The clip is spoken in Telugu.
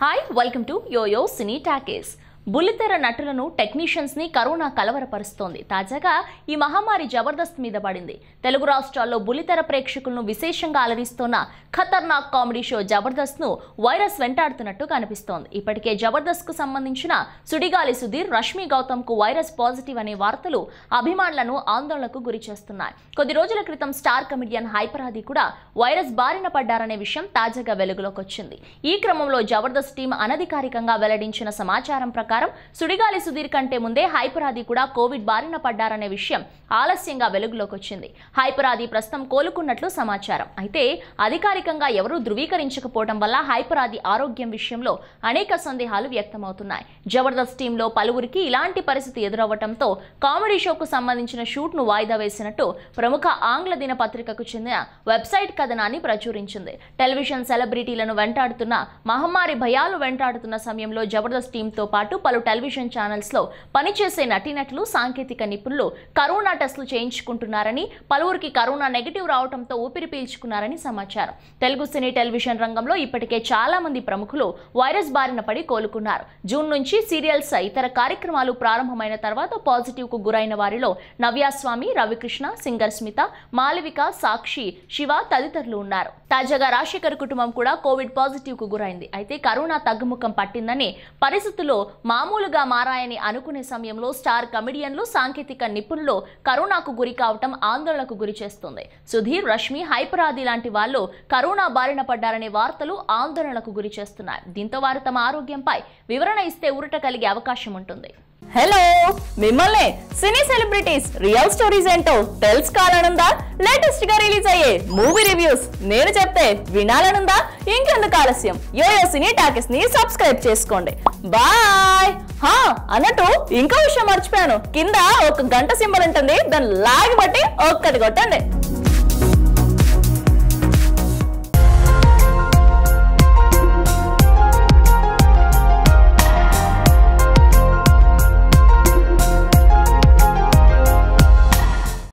hi welcome to YOYO Cine Talkies బుల్లితెర నటులను టెక్నీషియన్స్ ని కరోనా కలవరపరుస్తోంది తాజాగా ఈ మహమ్మారి జబర్దస్త్ మీద పడింది తెలుగు రాష్ట్రాల్లో బుల్లితెర ప్రేక్షకులను విశేషంగా అలరిస్తోన్న ఖతర్నాక్ కామెడీ షో జబర్దస్త్ ను వైరస్ వెంటాడుతున్నట్టు కనిపిస్తోంది ఇప్పటికే జబర్దస్త్ కు సంబంధించిన సుడిగాలి సుధీర్ రష్మి గౌతమ్ కు వైరస్ పాజిటివ్ అనే వార్తలు అభిమానులను ఆందోళనకు గురి చేస్తున్నాయి కొద్ది రోజుల క్రితం స్టార్ కమెడియన్ హైపరాది కూడా వైరస్ బారిన పడ్డారనే విషయం తాజాగా వెలుగులోకి వచ్చింది ఈ క్రమంలో జబర్దస్త్ టీం అనధికారికంగా వెల్లడించిన సమాచారం ప్రకారం సుడిగాలి సుధీర్ కంటే ముందే హైపరాది కూడా కోవిడ్ బారిన పడ్డారనే విషయం ఆలస్యంగా వెలుగులోకి వచ్చింది హైపరాది ప్రస్తుతం కోలుకున్నట్లు సమాచారం అయితే అధికారికంగా ఎవరూ ధృవీకరించకపోవడం వల్ల హైపరాది ఆరోగ్యం విషయంలో అనేక సందేహాలు వ్యక్తమవుతున్నాయి జబర్దస్త్ టీంలో పలువురికి ఇలాంటి పరిస్థితి ఎదురవ్వడంతో కామెడీ షోకు సంబంధించిన షూట్ ను వాయిదా వేసినట్టు ప్రముఖ ఆంగ్ల దినపత్రికకు చెందిన వెబ్సైట్ కథనాన్ని ప్రచురించింది టెలివిజన్ సెలబ్రిటీలను వెంటాడుతున్న మహమ్మారి భయాలు వెంటాడుతున్న సమయంలో జబర్దస్త్ టీంతో పాటు పలు టెలివిజన్ ఛానల్స్ లో పనిచేసే నటీనటులు సాంకేతిక నిపుణులు కరోనా టెస్టులు చేయించుకుంటున్నారని పలువురికి కరోనా నెగిటివ్ రావడంతో ఊపిరి పీల్చుకున్నారని సమాచారం తెలుగు సినీ టెలివిజన్ రంగంలో ఇప్పటికే చాలా మంది ప్రముఖులు వైరస్ బారిన పడి కోలుకున్నారు జూన్ నుంచి సీరియల్స్ ఇతర కార్యక్రమాలు ప్రారంభమైన తర్వాత పాజిటివ్ కు గురైన వారిలో నవ్యాస్వామి రవికృష్ణ సింగర్ స్మిత మాలవిక సాక్షి శివ తదితరులు ఉన్నారు తాజాగా రాజశేఖర్ కుటుంబం కూడా కోవిడ్ పాజిటివ్ కు గురైంది అయితే కరోనా తగ్గుముఖం పట్టిందని పరిస్థితుల్లో మామూలుగా మారాయని అనుకునే సమయంలో స్టార్ కమెడియన్లు సాంకేతిక నిపుణులు కరోనాకు గురి కావటం ఆందోళనకు గురి చేస్తుంది సుధీర్ రష్మి హైపరాది లాంటి వాళ్ళు కరోనా బారిన పడ్డారనే వార్తలు ఆందోళనకు గురి చేస్తున్నాయి దీంతో వారు తమ ఆరోగ్యంపై వివరణ ఇస్తే ఊరట కలిగే అవకాశం ఉంటుంది హలో మిమ్మల్ని సినీ సెలబ్రిటీస్ రియల్ స్టోరీస్ ఏంటో తెలుసుకోవాలనుందా లేటెస్ట్ గా రిలీజ్ అయ్యే మూవీ రివ్యూస్ నేను చెప్తే వినాలనుందా ఇంకెందుకు ఆలస్యం యోయో సినీ టాకెస్ ని సబ్స్క్రైబ్ చేసుకోండి బాయ్ హా అన్నట్టు ఇంకో విషయం మర్చిపోయాను కింద ఒక గంట సింబల్ ఉంటుంది దాన్ని లాగి బట్టి ఒక్కటి కొట్టండి